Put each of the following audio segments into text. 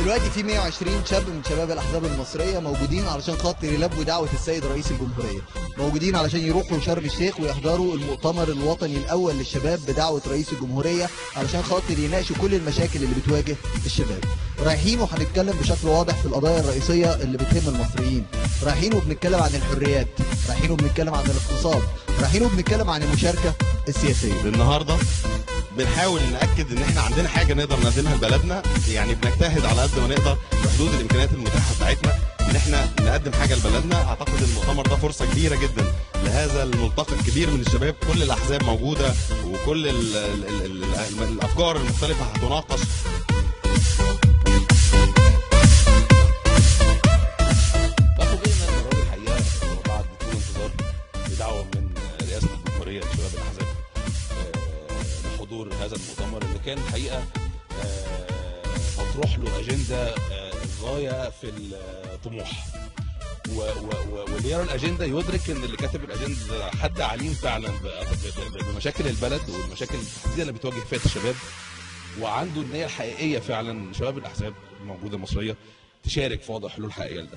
دلوقتي في 120 شاب من شباب الاحزاب المصريه موجودين علشان خاطر يلبوا دعوه السيد رئيس الجمهوريه موجودين علشان يروحوا شرم الشيخ ويحضروا المؤتمر الوطني الاول للشباب بدعوه رئيس الجمهوريه علشان خاطر يناقشوا كل المشاكل اللي بتواجه الشباب رايحين وهنتكلم بشكل واضح في القضايا الرئيسيه اللي بتهم المصريين رايحين وبنتكلم عن الحريات رايحين وبنتكلم عن الاقتصاد رايحين وبنتكلم عن المشاركه السياسيه النهارده بنحاول ناكد ان احنا عندنا حاجه نقدر نقدمها لبلدنا يعني بنجتهد على قد ما نقدر بحدود الامكانيات المتاحه بتاعتنا ان احنا نقدم حاجه لبلدنا اعتقد المؤتمر ده فرصه كبيره جدا لهذا الملتقى الكبير من الشباب كل الاحزاب موجوده وكل ال ال ال ال الافكار المختلفه هتناقش فوجئنا ان الراجل الحقيقه بعد طول انتظار بدعوه من رئاسه الجمهوريه لشباب الاحزاب آه، لحضور هذا المؤتمر اللي كان الحقيقه آه، مطروح له اجنده آه، غايه في الطموح و- و- و- واللي يرى الاجنده يدرك ان اللي كاتب الاجنده ده حد عليم فعلا ب- ب- ب- بمشاكل البلد والمشاكل التحديديه اللي بتواجه فيها الشباب وعنده النيه الحقيقيه فعلا شباب الاحزاب الموجوده المصريه تشارك في وضع حلول حقيقيه لده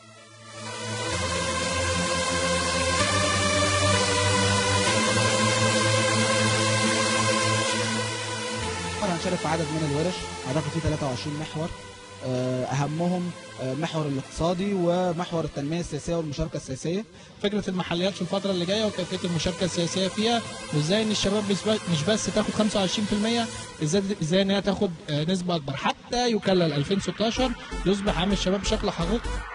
هنشارك في عدد من الورش اعتقد في 23 محور آه، اهمهم آه، محور الاقتصادي ومحور التنميه السياسيه والمشاركه السياسيه فكره المحليات في الفتره اللي جايه وكيفيه المشاركه السياسيه فيها وازاي ان الشباب مش بس- مش بس تاخد 25% ازاي ازاي ان هي تاخد آه، نسبه اكبر حتى يكلل 2016 يصبح عام الشباب بشكل حقيقي